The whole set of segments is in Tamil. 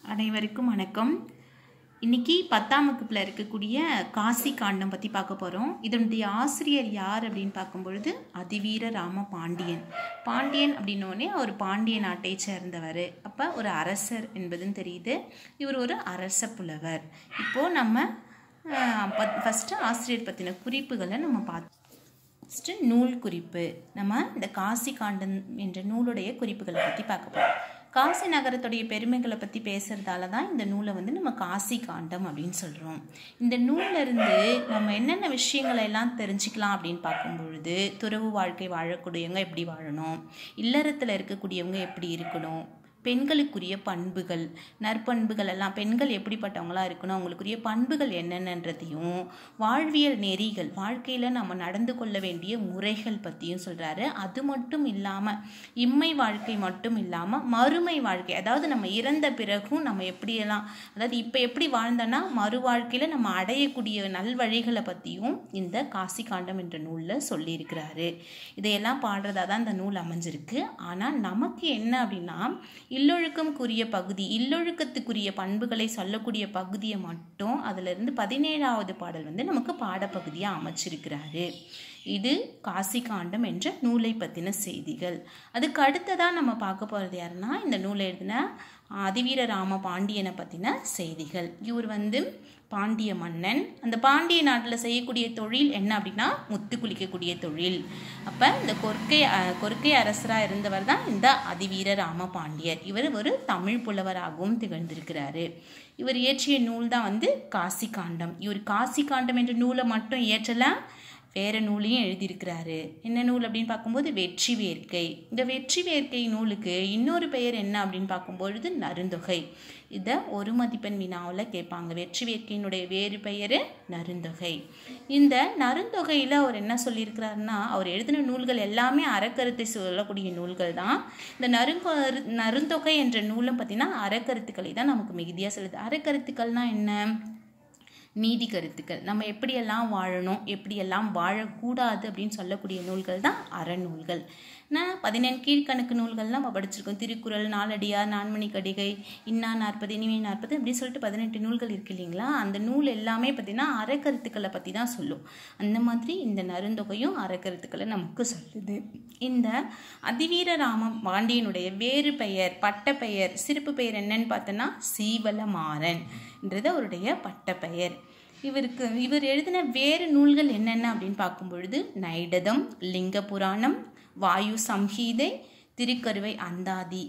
அனைவருக்கும் வணக்கம் இன்னைக்கு பத்தாம் வகுப்பில் இருக்கக்கூடிய காசி காண்டம் பற்றி பார்க்க போகிறோம் இதனுடைய ஆசிரியர் யார் அப்படின்னு பார்க்கும்பொழுது அதிவீர ராம பாண்டியன் பாண்டியன் அப்படின்னோடனே அவர் பாண்டிய நாட்டை சேர்ந்தவர் அப்போ ஒரு அரசர் என்பதுன்னு தெரியுது இவர் ஒரு அரச புலவர் இப்போது நம்ம ஃபஸ்ட்டு ஆசிரியர் பற்றின குறிப்புகளை நம்ம பார்த்து ஃபஸ்ட்டு நூல் குறிப்பு நம்ம இந்த காசி காண்டம் என்ற நூலுடைய குறிப்புகளை பற்றி பார்க்க போகிறோம் காசி நகரத்துடைய பெருமைகளை பற்றி பேசுகிறதால தான் இந்த நூலை வந்து நம்ம காசி காண்டம் அப்படின்னு சொல்கிறோம் இந்த நூல்ல இருந்து நம்ம என்னென்ன விஷயங்களை எல்லாம் தெரிஞ்சுக்கலாம் அப்படின்னு பார்க்கும் பொழுது துறவு வாழ்க்கை வாழக்கூடியவங்க எப்படி வாழணும் இல்லறத்தில் இருக்கக்கூடியவங்க எப்படி இருக்கணும் பெண்களுக்குரிய பண்புகள் நற்பண்புகள் எல்லாம் பெண்கள் எப்படிப்பட்டவங்களா இருக்கணும் அவங்களுக்குரிய பண்புகள் என்னென்னன்றதையும் வாழ்வியல் நெறிகள் வாழ்க்கையில் நம்ம நடந்து கொள்ள வேண்டிய முறைகள் பற்றியும் சொல்கிறாரு அது மட்டும் இல்லாமல் இம்மை வாழ்க்கை மட்டும் இல்லாமல் மறுமை வாழ்க்கை அதாவது நம்ம இறந்த பிறகும் நம்ம எப்படியெல்லாம் அதாவது இப்போ எப்படி வாழ்ந்தோன்னா மறு வாழ்க்கையில் நம்ம அடையக்கூடிய நல்வழிகளை பற்றியும் இந்த காசி காண்டம் என்ற நூலில் சொல்லியிருக்கிறாரு இதையெல்லாம் பாடுறதா தான் இந்த நூல் அமைஞ்சிருக்கு ஆனால் நமக்கு என்ன அப்படின்னா இல்லொழுக்கம்க்குரிய பகுதி இல்லொழுக்கத்துக்குரிய பண்புகளை சொல்லக்கூடிய பகுதியை மட்டும் அதிலிருந்து பதினேழாவது பாடல் வந்து நமக்கு பாடப்பகுதியாக அமைச்சிருக்கிறாரு இது காசி காண்டம் என்ற நூலை பற்றின செய்திகள் அதுக்கு அடுத்ததாக நம்ம பார்க்க போகிறது யாருன்னா இந்த நூலை எழுதின அதிவீர ராம பாண்டியனை பற்றின செய்திகள் இவர் வந்து பாண்டிய மன்னன் அந்த பாண்டிய நாட்டில் செய்யக்கூடிய தொழில் என்ன அப்படின்னா முத்து குளிக்கக்கூடிய தொழில் அப்போ இந்த கொற்கை கொற்கை அரசராக இருந்தவர் தான் இந்த அதிவீர ராம பாண்டியர் இவர் ஒரு தமிழ் புலவராகவும் திகழ்ந்திருக்கிறாரு இவர் இயற்றிய நூல் தான் வந்து காசி காண்டம் இவர் காசி காண்டம் என்ற நூலை மட்டும் இயற்றலாம் வேறு நூலையும் எழுதியிருக்கிறாரு என்ன நூல் அப்படின்னு பார்க்கும்போது வெற்றி வேர்க்கை இந்த வெற்றி வேர்க்கை நூலுக்கு இன்னொரு பெயர் என்ன அப்படின்னு பார்க்கும்பொழுது நருந்தொகை இதை ஒரு மதிப்பெண் வினாவில் கேட்பாங்க வெற்றி வேர்க்கையினுடைய வேறு பெயர் நருந்தொகை இந்த நருந்தொகையில் அவர் என்ன சொல்லியிருக்கிறாருன்னா அவர் எழுதின நூல்கள் எல்லாமே அறக்கருத்தை சொல்லக்கூடிய நூல்கள் தான் இந்த நருங்கரு நருந்தொகை என்ற நூலும் பார்த்திங்கன்னா அறக்கருத்துக்களை தான் நமக்கு மிகுதியாக சொல்லுது அறக்கருத்துக்கள்னால் என்ன நீதி கருத்துக்கள் நம்ம எப்படியெல்லாம் வாழணும் எப்படியெல்லாம் வாழக்கூடாது அப்படின்னு சொல்லக்கூடிய நூல்கள் தான் அறநூல்கள் நான் பதினெண் கீழ்கணக்கு நூல்கள்லாம் நம்ம படிச்சிருக்கோம் திருக்குறள் நாலடியார் நான்மணி கடிகை இன்னா நாற்பது இனிமே நாற்பது அப்படின்னு சொல்லிட்டு பதினெட்டு நூல்கள் இருக்கு இல்லைங்களா அந்த நூல் எல்லாமே பார்த்திங்கன்னா அறக்கருத்துக்களை பற்றி தான் சொல்லும் அந்த மாதிரி இந்த நருந்தொகையும் அறக்கருத்துக்களை நமக்கு சொல்லுது இந்த அதிவீர ராம பாண்டியனுடைய வேறு பெயர் பட்ட பெயர் சிறப்பு பெயர் என்னன்னு பார்த்தோன்னா சீவலமாறன் என்றது அவருடைய பட்ட பெயர் இவருக்கு இவர் எழுதின வேறு நூல்கள் என்னென்ன அப்படின்னு பார்க்கும் பொழுது நைடதம் லிங்க புராணம் வாயு சம்ஹீதை திருக்கருவை அந்தாதி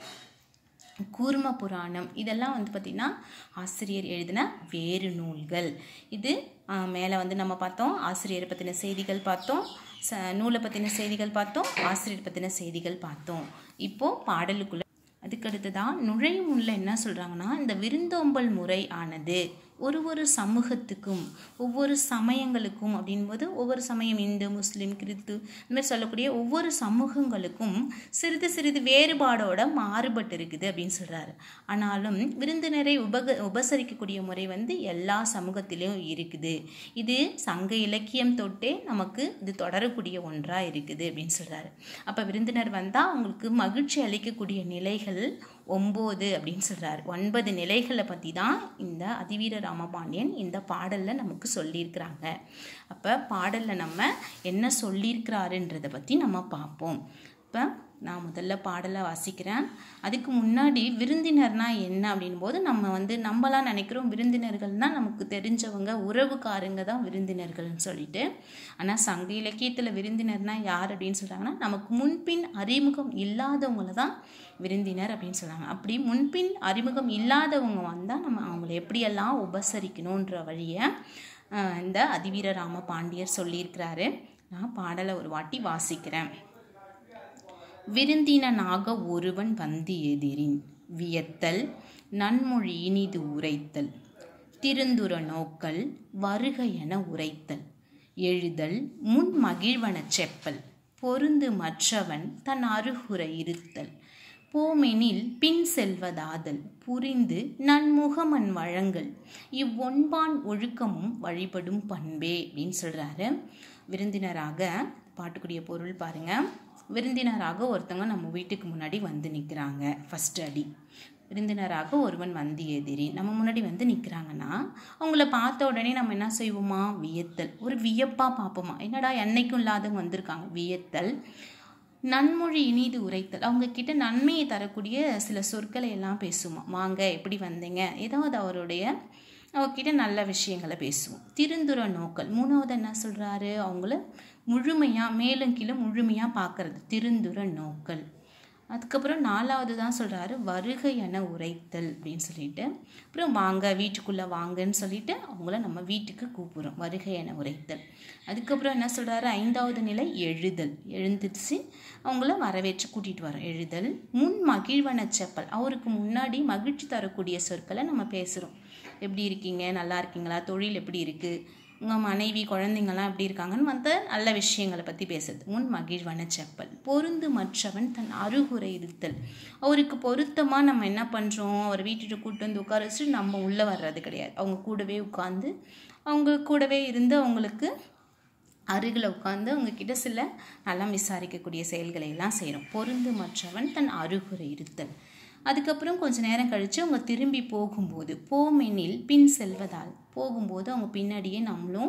கூர்ம புராணம் இதெல்லாம் வந்து பார்த்திங்கன்னா ஆசிரியர் எழுதின வேறு நூல்கள் இது மேலே வந்து நம்ம பார்த்தோம் ஆசிரியரை பற்றின செய்திகள் பார்த்தோம் ச நூலை பற்றின செய்திகள் பார்த்தோம் ஆசிரியர் பற்றின செய்திகள் பார்த்தோம் இப்போது பாடலுக்குள்ள அதுக்கடுத்து தான் நுழையும் உள்ள என்ன சொல்கிறாங்கன்னா இந்த விருந்தோம்பல் முறை ஆனது ஒரு ஒரு சமூகத்துக்கும் ஒவ்வொரு சமயங்களுக்கும் அப்படின்போது ஒவ்வொரு சமயம் இந்து முஸ்லீம் கிறித்து இந்த மாதிரி சொல்லக்கூடிய ஒவ்வொரு சமூகங்களுக்கும் சிறிது சிறிது வேறுபாடோட மாறுபட்டு இருக்குது அப்படின்னு சொல்கிறாரு ஆனாலும் விருந்தினரை உபக உபசரிக்கக்கூடிய முறை வந்து எல்லா சமூகத்திலையும் இருக்குது இது சங்க இலக்கியம் தொட்டே நமக்கு இது தொடரக்கூடிய ஒன்றாக இருக்குது அப்படின்னு சொல்கிறாரு அப்போ விருந்தினர் வந்தால் அவங்களுக்கு மகிழ்ச்சி அளிக்கக்கூடிய நிலைகள் ஒம்பது அப்படின்னு சொல்கிறார் ஒன்பது நிலைகளை பற்றி தான் இந்த அதிவீர ராமபாண்டியன் இந்த பாடலில் நமக்கு சொல்லியிருக்கிறாங்க அப்போ பாடலில் நம்ம என்ன சொல்லியிருக்கிறாருன்றதை பற்றி நம்ம பார்ப்போம் இப்போ நான் முதல்ல பாடலை வாசிக்கிறேன் அதுக்கு முன்னாடி விருந்தினர்னா என்ன அப்படின் போது நம்ம வந்து நம்மளாம் நினைக்கிறோம் விருந்தினர்கள்னால் நமக்கு தெரிஞ்சவங்க உறவுக்காரங்க தான் விருந்தினர்கள்னு சொல்லிட்டு ஆனால் சங்க இலக்கியத்தில் விருந்தினர்னா யார் அப்படின்னு சொல்கிறாங்கன்னா நமக்கு முன்பின் அறிமுகம் இல்லாதவங்கள தான் விருந்தினர் அப்படின்னு சொல்கிறாங்க அப்படி முன்பின் அறிமுகம் இல்லாதவங்க வந்தால் நம்ம அவங்கள எப்படியெல்லாம் உபசரிக்கணுன்ற வழியை இந்த அதிவீர ராம பாண்டியர் சொல்லியிருக்கிறாரு நான் பாடலை ஒரு வாட்டி வாசிக்கிறேன் விருந்தினனாக ஒருவன் வந்து எதிரின் வியத்தல் நன்மொழி இனிது உரைத்தல் திருந்துர நோக்கல் வருக என உரைத்தல் எழுதல் முன் மகிழ்வன செப்பல் பொருந்து மற்றவன் தன் அருகுரை இருத்தல் போமெனில் பின் செல்வதாதல் புரிந்து நன்முகமன் வழங்கல் இவ்வொன்பான் ஒழுக்கமும் வழிபடும் பண்பே அப்படின்னு சொல்கிறாரு விருந்தினராக பாட்டுக்குரிய பொருள் பாருங்கள் விருந்தினராக ஒருத்தவங்க நம்ம வீட்டுக்கு முன்னாடி வந்து நிற்கிறாங்க ஃபஸ்ட் அடி விருந்தினராக ஒருவன் வந்து எதிரி நம்ம முன்னாடி வந்து நிற்கிறாங்கன்னா அவங்கள பார்த்த உடனே நம்ம என்ன செய்வோமா வியத்தல் ஒரு வியப்பாக பார்ப்போமா என்னடா என்னைக்கும் இல்லாதவங்க வந்திருக்காங்க வியத்தல் நன்மொழி இனிது உரைத்தல் அவங்க கிட்ட நன்மையை தரக்கூடிய சில சொற்களை எல்லாம் பேசுவோமா வாங்க எப்படி வந்தீங்க ஏதாவது அவருடைய அவர்கிட்ட நல்ல விஷயங்களை பேசுவோம் திருந்துற நோக்கல் மூணாவது என்ன சொல்கிறாரு அவங்கள முழுமையாக மேலும் கீழே முழுமையாக பார்க்கறது திருந்துற நோக்கல் அதுக்கப்புறம் நாலாவது தான் சொல்கிறாரு வருகை என உரைத்தல் அப்படின்னு சொல்லிட்டு அப்புறம் வாங்க வீட்டுக்குள்ளே வாங்கன்னு சொல்லிட்டு அவங்கள நம்ம வீட்டுக்கு கூப்பிடுறோம் வருகை என உரைத்தல் அதுக்கப்புறம் என்ன சொல்கிறாரு ஐந்தாவது நிலை எழுதல் எழுந்துச்சு அவங்கள வரவேற்று கூட்டிகிட்டு வரோம் எழுதல் முன் மகிழ்வன செப்பல் அவருக்கு முன்னாடி மகிழ்ச்சி தரக்கூடிய சொற்களை நம்ம பேசுகிறோம் எப்படி இருக்கீங்க நல்லா இருக்கீங்களா தொழில் எப்படி இருக்குது உங்கள் மனைவி குழந்தைங்கள்லாம் எப்படி இருக்காங்கன்னு மற்ற நல்ல விஷயங்களை பற்றி பேசுறது முன் மகிழ்வான செப்பல் பொருந்து மற்றவன் தன் அருகுறை இருத்தல் அவருக்கு பொருத்தமாக நம்ம என்ன பண்ணுறோம் அவர் வீட்டுக்கு கூட்டு வந்து உட்கார வச்சுட்டு நம்ம உள்ளே வர்றது கிடையாது அவங்க கூடவே உட்காந்து அவங்க கூடவே இருந்து அவங்களுக்கு அருகில் உட்காந்து அவங்கக்கிட்ட சில நலம் விசாரிக்கக்கூடிய செயல்களை எல்லாம் செய்கிறோம் பொருந்து மற்றவன் தன் அருகுறை இருத்தல் அதுக்கப்புறம் கொஞ்ச நேரம் கழித்து அவங்க திரும்பி போகும்போது போமெனில் பின் செல்வதால் போகும்போது அவங்க பின்னாடியே நம்மளும்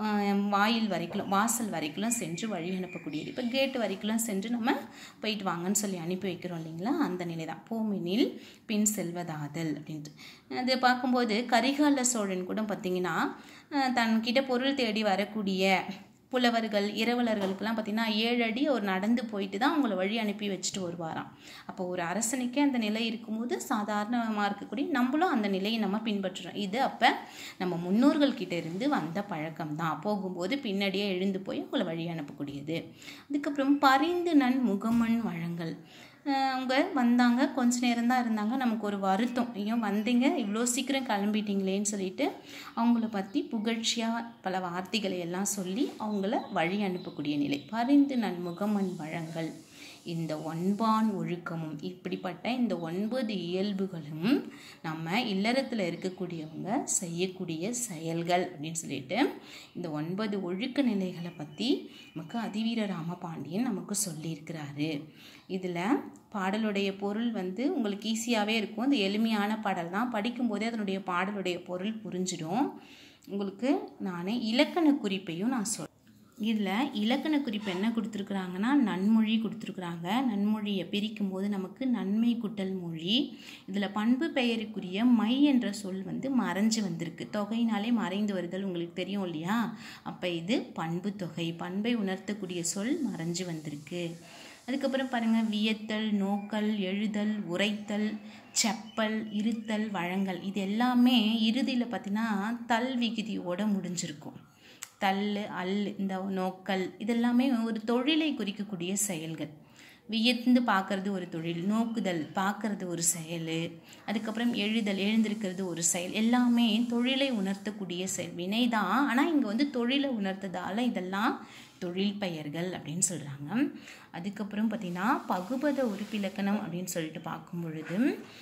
வாயில் வரைக்கும் வாசல் வரைக்கும் சென்று வழி அனுப்பக்கூடியது இப்போ கேட்டு வரைக்கும் சென்று நம்ம போயிட்டு வாங்கன்னு சொல்லி அனுப்பி வைக்கிறோம் இல்லைங்களா அந்த நிலை தான் போமெனில் பின் செல்வதாதல் அப்படின்ட்டு அது பார்க்கும்போது கரிகால சோழன் கூட பார்த்திங்கன்னா தன்கிட்ட பொருள் தேடி வரக்கூடிய புலவர்கள் இரவலர்களுக்கெல்லாம் பார்த்திங்கன்னா ஏழு அடி அவர் நடந்து போயிட்டு தான் அவங்கள வழி அனுப்பி வச்சுட்டு வருவாராம் அப்போ ஒரு அரசனுக்கே அந்த நிலை இருக்கும்போது சாதாரணமாக இருக்கக்கூடிய நம்மளும் அந்த நிலையை நம்ம பின்பற்றுறோம் இது அப்போ நம்ம முன்னோர்கள் கிட்ட இருந்து வந்த பழக்கம் தான் போகும்போது பின்னாடியே எழுந்து போய் அவங்கள வழி அனுப்பக்கூடியது அதுக்கப்புறம் பரிந்து நன் முகமன் வழங்கல் அவங்க வந்தாங்க கொஞ்ச நேரம் தான் இருந்தாங்க நமக்கு ஒரு வருத்தம் ஐயோ வந்தீங்க இவ்வளோ சீக்கிரம் கிளம்பிட்டீங்களேன்னு சொல்லிட்டு அவங்கள பற்றி புகழ்ச்சியாக பல வார்த்தைகளை எல்லாம் சொல்லி அவங்கள வழி அனுப்பக்கூடிய நிலை பரிந்து நன்முகமன் வழங்கல் இந்த ஒன்பான் ஒழுக்கமும் இப்படிப்பட்ட இந்த ஒன்பது இயல்புகளும் நம்ம இல்லறத்தில் இருக்கக்கூடியவங்க செய்யக்கூடிய செயல்கள் அப்படின்னு சொல்லிட்டு இந்த ஒன்பது ஒழுக்க நிலைகளை பற்றி நமக்கு அதிவீர ராமபாண்டியன் நமக்கு சொல்லியிருக்கிறாரு இதில் பாடலுடைய பொருள் வந்து உங்களுக்கு ஈஸியாகவே இருக்கும் இந்த எளிமையான பாடல் தான் படிக்கும்போதே அதனுடைய பாடலுடைய பொருள் புரிஞ்சிடும் உங்களுக்கு நான் இலக்கண குறிப்பையும் நான் சொல் இதில் இலக்கண குறிப்பு என்ன கொடுத்துருக்குறாங்கன்னா நன்மொழி கொடுத்துருக்குறாங்க நன்மொழியை பிரிக்கும் போது நமக்கு நன்மை குட்டல் மொழி இதில் பண்பு பெயருக்குரிய மை என்ற சொல் வந்து மறைஞ்சு வந்திருக்கு தொகையினாலே மறைந்து வருதல் உங்களுக்கு தெரியும் இல்லையா அப்போ இது பண்பு தொகை பண்பை உணர்த்தக்கூடிய சொல் மறைஞ்சு வந்திருக்கு அதுக்கப்புறம் பாருங்கள் வியத்தல் நோக்கல் எழுதல் உரைத்தல் செப்பல் இருத்தல் வழங்கல் இது எல்லாமே இறுதியில் பார்த்தீங்கன்னா தல் விகுதியோடு முடிஞ்சிருக்கும் தல் அல் இந்த நோக்கல் இதெல்லாமே ஒரு தொழிலை குறிக்கக்கூடிய செயல்கள் வியந்து பார்க்கறது ஒரு தொழில் நோக்குதல் பார்க்கறது ஒரு செயல் அதுக்கப்புறம் எழுதல் எழுந்திருக்கிறது ஒரு செயல் எல்லாமே தொழிலை உணர்த்தக்கூடிய செயல் வினை தான் ஆனால் இங்கே வந்து தொழிலை உணர்த்ததால் இதெல்லாம் தொழில் பெயர்கள் அப்படின்னு சொல்கிறாங்க அதுக்கப்புறம் பார்த்திங்கன்னா பகுபத உறுப்பிலக்கணம் அப்படின்னு சொல்லிட்டு பார்க்கும் பொழுது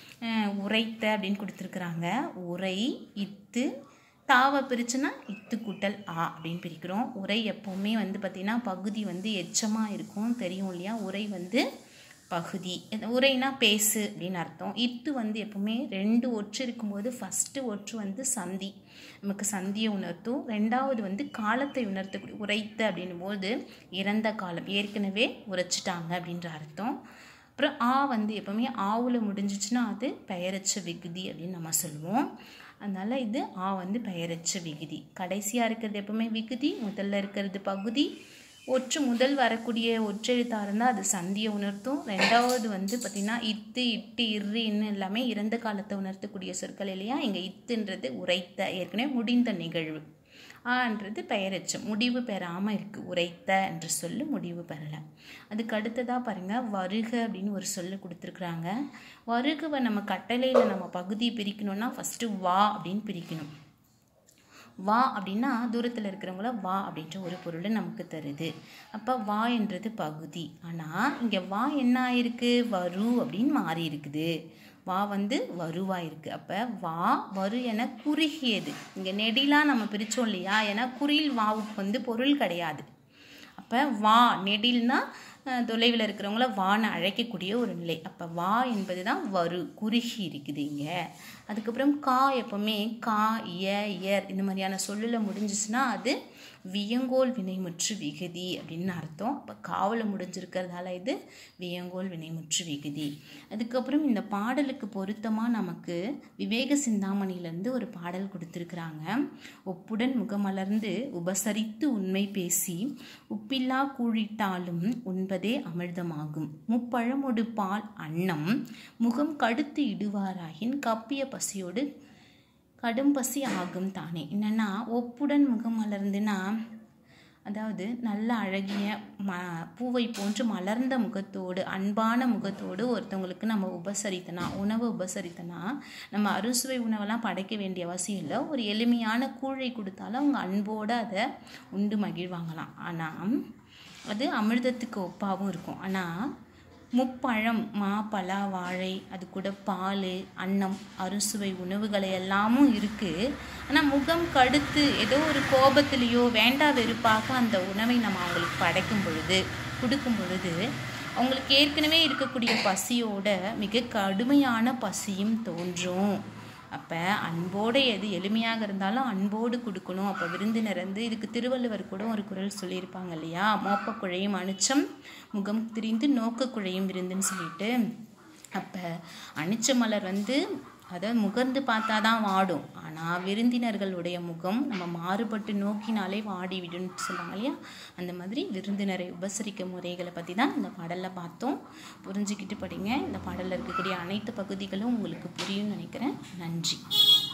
உரைத்த அப்படின்னு கொடுத்துருக்குறாங்க உரை இத்து தாவை பிரிச்சுன்னா இத்து கூட்டல் ஆ அப்படின்னு பிரிக்கிறோம் உரை எப்போவுமே வந்து பார்த்திங்கன்னா பகுதி வந்து எச்சமாக இருக்கும் தெரியும் இல்லையா உரை வந்து பகுதி உரைனா பேசு அப்படின்னு அர்த்தம் இத்து வந்து எப்பவுமே ரெண்டு ஒற்று இருக்கும்போது ஃபஸ்ட்டு ஒற்று வந்து சந்தி நமக்கு சந்தியை உணர்த்தும் ரெண்டாவது வந்து காலத்தை உணர்த்தக்கூடிய உரைத்த அப்படின்னும் போது இறந்த காலம் ஏற்கனவே உரைச்சிட்டாங்க அப்படின்ற அர்த்தம் அப்புறம் ஆ வந்து எப்போவுமே ஆவில் முடிஞ்சிச்சுன்னா அது பெயரச்ச விகுதி அப்படின்னு நம்ம சொல்லுவோம் அதனால் இது ஆ வந்து பெயரச்ச விகுதி கடைசியாக இருக்கிறது எப்பவுமே விகுதி முதல்ல இருக்கிறது பகுதி ஒற்று முதல் வரக்கூடிய ஒற்றெழுத்தாக இருந்தால் அது சந்தியை உணர்த்தும் ரெண்டாவது வந்து பார்த்திங்கன்னா இத்து இட்டு இரு இன்னும் எல்லாமே இறந்த காலத்தை உணர்த்தக்கூடிய சொற்கள் இல்லையா இங்கே இத்துன்றது உரைத்த ஏற்கனவே முடிந்த நிகழ்வு ஆன்றது பெயரச்சம் முடிவு பெறாமல் இருக்குது உரைத்த என்ற சொல்லு முடிவு பெறலை அதுக்கு அடுத்ததாக பாருங்கள் வருக அப்படின்னு ஒரு சொல்லு கொடுத்துருக்குறாங்க வருகவை நம்ம கட்டளையில் நம்ம பகுதியை பிரிக்கணும்னா ஃபஸ்ட்டு வா அப்படின்னு பிரிக்கணும் வா அப்படின்னா தூரத்தில் இருக்கிறவங்கள வா அப்படின்ற ஒரு பொருளை நமக்கு தருது அப்போ வா என்றது பகுதி ஆனால் இங்கே வா என்ன ஆயிருக்கு வரு அப்படின்னு மாறி இருக்குது வா வந்து வருவா இருக்குது அப்போ வா வரு என குறுகியது இங்கே நெடிலாம் நம்ம பிரித்தோம் இல்லையா ஏன்னா குறில் வாவுக்கு வந்து பொருள் கிடையாது அப்போ வா நெடில்னா தொலைவில் இருக்கிறவங்கள வான்னு அழைக்கக்கூடிய ஒரு நிலை அப்போ வா என்பது தான் வரு குறுகி இருக்குது இங்கே அதுக்கப்புறம் கா எப்பவுமே கா இய இயர் இந்த மாதிரியான சொல்லில் முடிஞ்சிச்சுன்னா அது வியங்கோல் வினைமுற்று விகுதி அப்படின்னு அர்த்தம் அப்போ காவல முடிஞ்சிருக்கிறதால இது வியங்கோல் வினைமுற்று விகுதி அதுக்கப்புறம் இந்த பாடலுக்கு பொருத்தமாக நமக்கு விவேக சிந்தாமணியிலேருந்து ஒரு பாடல் கொடுத்துருக்குறாங்க ஒப்புடன் முகமலர்ந்து உபசரித்து உண்மை பேசி உப்பில்லா கூழிட்டாலும் உண்பதே அமிர்தமாகும் முப்பழமொடு பால் அன்னம் முகம் கடுத்து இடுவாராயின் கப்பிய பசியோடு கடும் பசி ஆகும் தானே என்னென்னா ஒப்புடன் முகம் மலர்ந்துனா அதாவது நல்ல அழகிய ம பூவை போன்று மலர்ந்த முகத்தோடு அன்பான முகத்தோடு ஒருத்தவங்களுக்கு நம்ம உபசரித்தனா உணவு உபசரித்தனா நம்ம அறுசுவை உணவெல்லாம் படைக்க வேண்டிய அவசியம் இல்லை ஒரு எளிமையான கூழை கொடுத்தாலும் அவங்க அன்போடு அதை உண்டு மகிழ்வாங்களாம் ஆனால் அது அமிர்தத்துக்கு ஒப்பாகவும் இருக்கும் ஆனால் முப்பழம் மா பலா வாழை அது கூட பால் அன்னம் அறுசுவை உணவுகளை எல்லாமும் இருக்குது ஆனால் முகம் கடுத்து ஏதோ ஒரு கோபத்திலேயோ வேண்டா வெறுப்பாக அந்த உணவை நம்ம அவங்களுக்கு படைக்கும் பொழுது கொடுக்கும் பொழுது அவங்களுக்கு ஏற்கனவே இருக்கக்கூடிய பசியோட மிக கடுமையான பசியும் தோன்றும் அப்போ அன்போடு எது எளிமையாக இருந்தாலும் அன்போடு கொடுக்கணும் அப்போ விருந்தினர் வந்து இதுக்கு திருவள்ளுவர் கூட ஒரு குரல் சொல்லியிருப்பாங்க இல்லையா மோப்ப குழையும் அனிச்சம் முகம் திரிந்து நோக்க குழையும் விருந்துன்னு சொல்லிட்டு அப்போ அனிச்ச மலர் வந்து அதை முகர்ந்து பார்த்தா தான் வாடும் ஆனால் விருந்தினர்களுடைய முகம் நம்ம மாறுபட்டு நோக்கினாலே வாடி விடுன்னு சொல்லுவாங்க இல்லையா அந்த மாதிரி விருந்தினரை உபசரிக்க முறைகளை பற்றி தான் இந்த பாடலில் பார்த்தோம் புரிஞ்சுக்கிட்டு படிங்க இந்த பாடலில் இருக்கக்கூடிய அனைத்து பகுதிகளும் உங்களுக்கு புரியும்னு நினைக்கிறேன் நன்றி